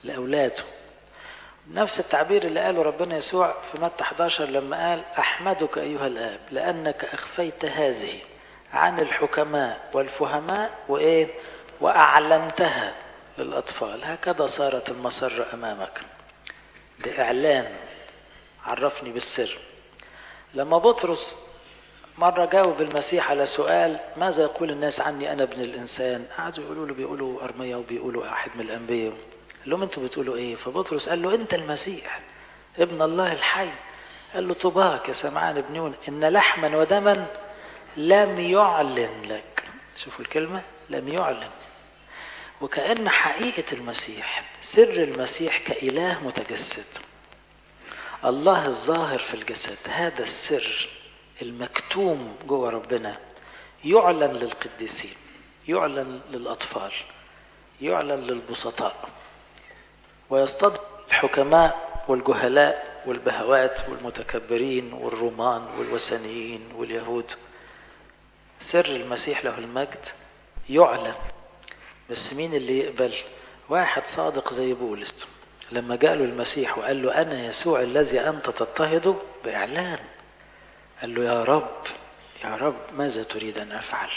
لأولاده نفس التعبير اللي قاله ربنا يسوع في متى 11 لما قال أحمدك أيها الآب لأنك أخفيت هذه عن الحكماء والفهماء وإيه وأعلنتها للأطفال هكذا صارت المسرة أمامك بإعلان عرفني بالسر لما بطرس مرة جاوب المسيح على سؤال ماذا يقول الناس عني أنا ابن الإنسان قعدوا يقولوا له بيقولوا أرميا وبيقولوا أحد من الأنبياء قال لهم أنتوا بتقولوا إيه فبطرس قال له أنت المسيح ابن الله الحي قال له طباك يا سمعان ابن يون إن لحما ودما لم يعلن لك شوفوا الكلمة لم يعلن وكأن حقيقة المسيح سر المسيح كإله متجسد الله الظاهر في الجسد هذا السر المكتوم جوه ربنا يعلن للقديسين يعلن للأطفال يعلن للبسطاء ويصطدم الحكماء والجهلاء والبهوات والمتكبرين والرومان والوثنيين واليهود سر المسيح له المجد يعلن بس مين اللي يقبل واحد صادق زي بولس لما جاء له المسيح وقال له أنا يسوع الذي أنت تضطهده بإعلان قال له يا رب يا رب ماذا تريد أن أفعل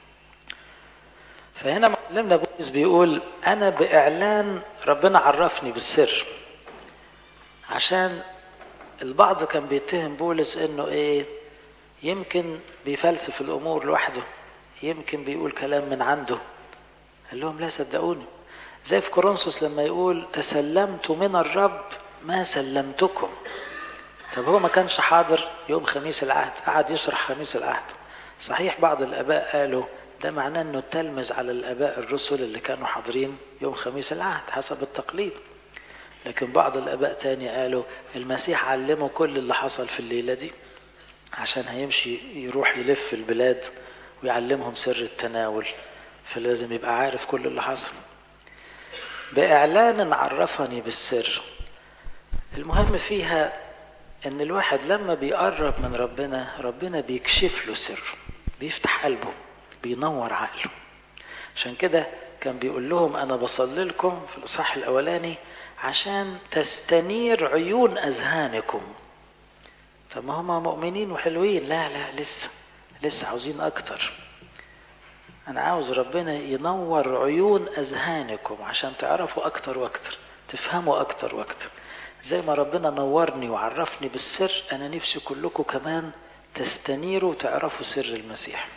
فهنا معلمنا بولس بيقول أنا بإعلان ربنا عرفني بالسر عشان البعض كان بيتهم بولس انه ايه يمكن بيفلسف الامور لوحده يمكن بيقول كلام من عنده قال لهم لا صدقوني زي في كورنثوس لما يقول تسلمت من الرب ما سلمتكم طب هو ما كانش حاضر يوم خميس العهد قعد يشرح خميس العهد صحيح بعض الاباء قالوا ده معناه انه تلمذ على الاباء الرسل اللي كانوا حاضرين يوم خميس العهد حسب التقليد لكن بعض الاباء تاني قالوا المسيح علمه كل اللي حصل في الليله دي عشان هيمشي يروح يلف البلاد ويعلمهم سر التناول فلازم يبقى عارف كل اللي حصل بإعلان عرفني بالسر المهم فيها ان الواحد لما بيقرب من ربنا ربنا بيكشف له سر بيفتح قلبه بينور عقله عشان كده كان بيقول لهم انا بصلي لكم في الاصحاح الاولاني عشان تستنير عيون اذهانكم طب ما هم مؤمنين وحلوين لا لا لسه لسه عاوزين اكتر انا عاوز ربنا ينور عيون اذهانكم عشان تعرفوا اكتر واكتر تفهموا اكتر واكتر زي ما ربنا نورني وعرفني بالسر انا نفسي كلكم كمان تستنيروا وتعرفوا سر المسيح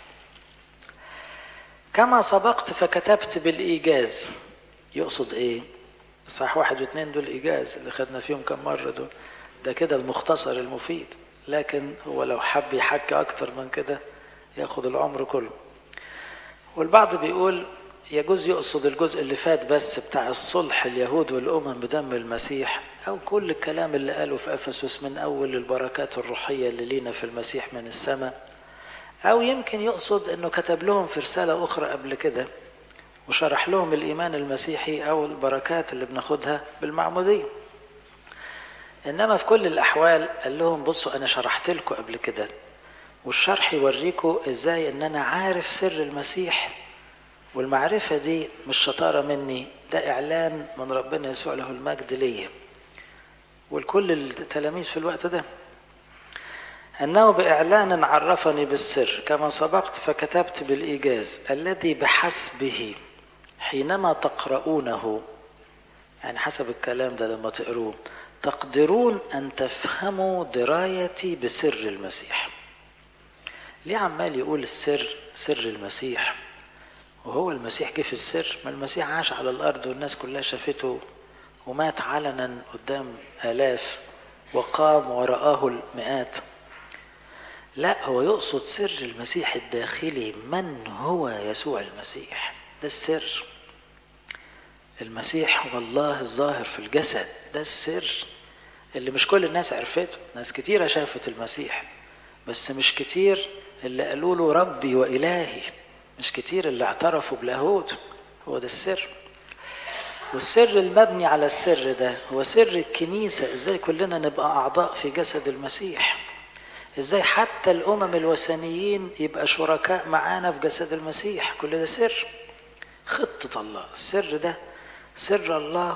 كما سبقت فكتبت بالايجاز يقصد ايه صح واحد واثنين دول ايجاز اللي خدنا فيهم كم مره دول ده كده المختصر المفيد لكن هو لو حب يحكي اكتر من كده ياخد العمر كله والبعض بيقول يجوز يقصد الجزء اللي فات بس بتاع الصلح اليهود والامم بدم المسيح او كل الكلام اللي قاله في افسس من اول البركات الروحيه اللي لينا في المسيح من السماء او يمكن يقصد انه كتب لهم في رساله اخرى قبل كده وشرح لهم الايمان المسيحي او البركات اللي بناخدها بالمعموديه انما في كل الاحوال قال لهم بصوا انا شرحت لكم قبل كده والشرح يوريكم ازاي ان انا عارف سر المسيح والمعرفه دي مش شطاره مني ده اعلان من ربنا يسوع له المجد ليا والكل التلاميذ في الوقت ده أنه بإعلان عرفني بالسر كما سبقت فكتبت بالإيجاز الذي بحسبه حينما تقرؤونه يعني حسب الكلام ده لما تقروه تقدرون أن تفهموا درايتي بسر المسيح ليه عمال يقول السر سر المسيح وهو المسيح جه في السر ما المسيح عاش على الأرض والناس كلها شافته ومات علنا قدام آلاف وقام ورآه المئات لا هو يقصد سر المسيح الداخلي من هو يسوع المسيح ده السر المسيح هو الله الظاهر في الجسد ده السر اللي مش كل الناس عرفته ناس كتيرة شافت المسيح بس مش كتير اللي قالوا له ربي وإلهي مش كتير اللي اعترفوا بلاهوت هو ده السر والسر المبني على السر ده هو سر الكنيسة ازاي كلنا نبقى أعضاء في جسد المسيح ازاي حتى الامم الوثنيين يبقى شركاء معانا في جسد المسيح كل ده سر خطة الله السر ده سر الله